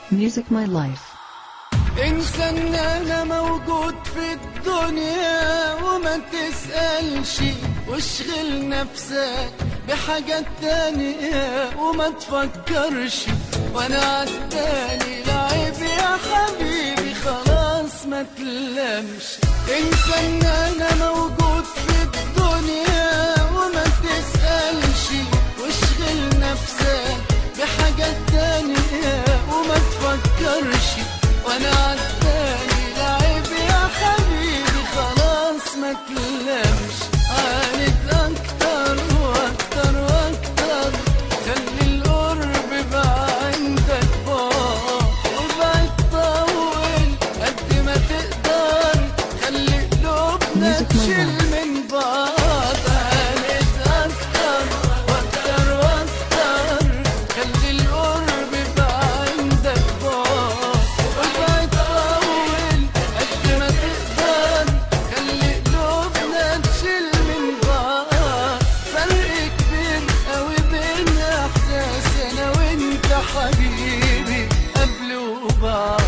Music My Life. انسى ان انا موجود في الدنيا وما تسألش واشغل نفسك بحاجات تانية وما تفكرش وانا عالتاني لعيب يا حبيبي خلاص ما تلمش انسى ان انا موجود في الدنيا وما تسألش واشغل نفسك بحاجات تانية وما تفكرش وانا عالتاني لعيب يا حبيبي خلاص ما تلمش عانت اكتر واكتر واكتر خلي القرب بقى عندك بار وبعد طول قد ما تقدر خلي قلوبنا Music My تشيل Life. من بعض عانت اكتر واكتر واكتر خلي القرب بقى عندك بار وبعد طول قد ما تقدر خلي قلوبنا تشيل من بعض فرق كبير قوي بين احساس انا وانت حبيبي قبل وبعد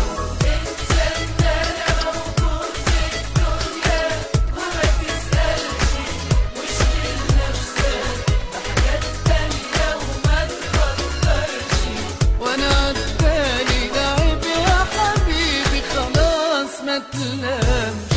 وانا عالتاني لعب يا حبيبي خلاص ما تلامش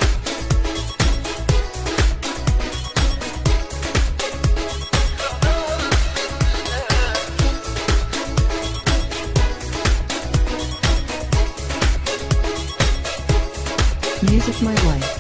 Music My Life.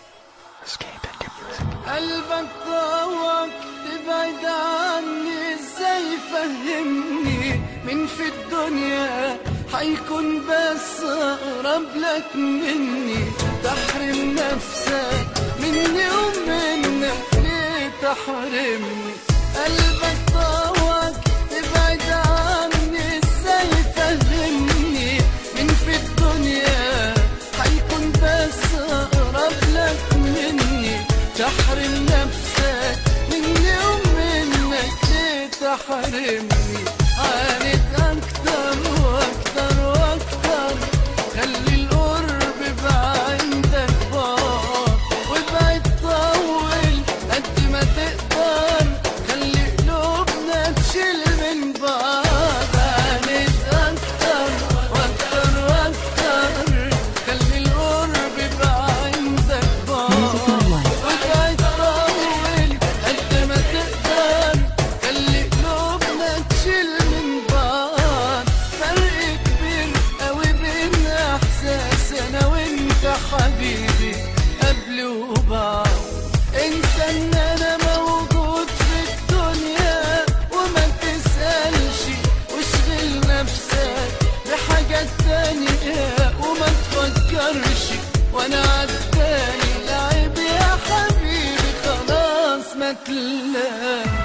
قلبك ضوك تبعد عني ازاي فهمني من في الدنيا حيكون بس اقرب لك مني تحرم نفسك مني ومنك ليه تحرمني قلبك ضوك تبعد عني ازاي فهمني من في الدنيا حيكون بس اقرب لك مني تحرم نفسك مني ومنك ليه تحرمني عانت اكتر واكتر واكتر خلي القرب بقى عندك بار وابعد طول قد ما تقدر خلي قلوبنا تشيل من بعض عانت اكتر واكتر واكتر خلي القرب بقى عندك Music بار My Life. وابعد طول قد ما تقدر خلي قلوبنا تشيل من بعض فرق كبير قوي بين احساس انا وانت حبيبي قبل وبعد انسى ان انا موجود في الدنيا وما تسألش واشغل نفسك بحاجات تانية وما تفكرش وانا عالتاني لعب يا حبيبي خلاص ما تلاقي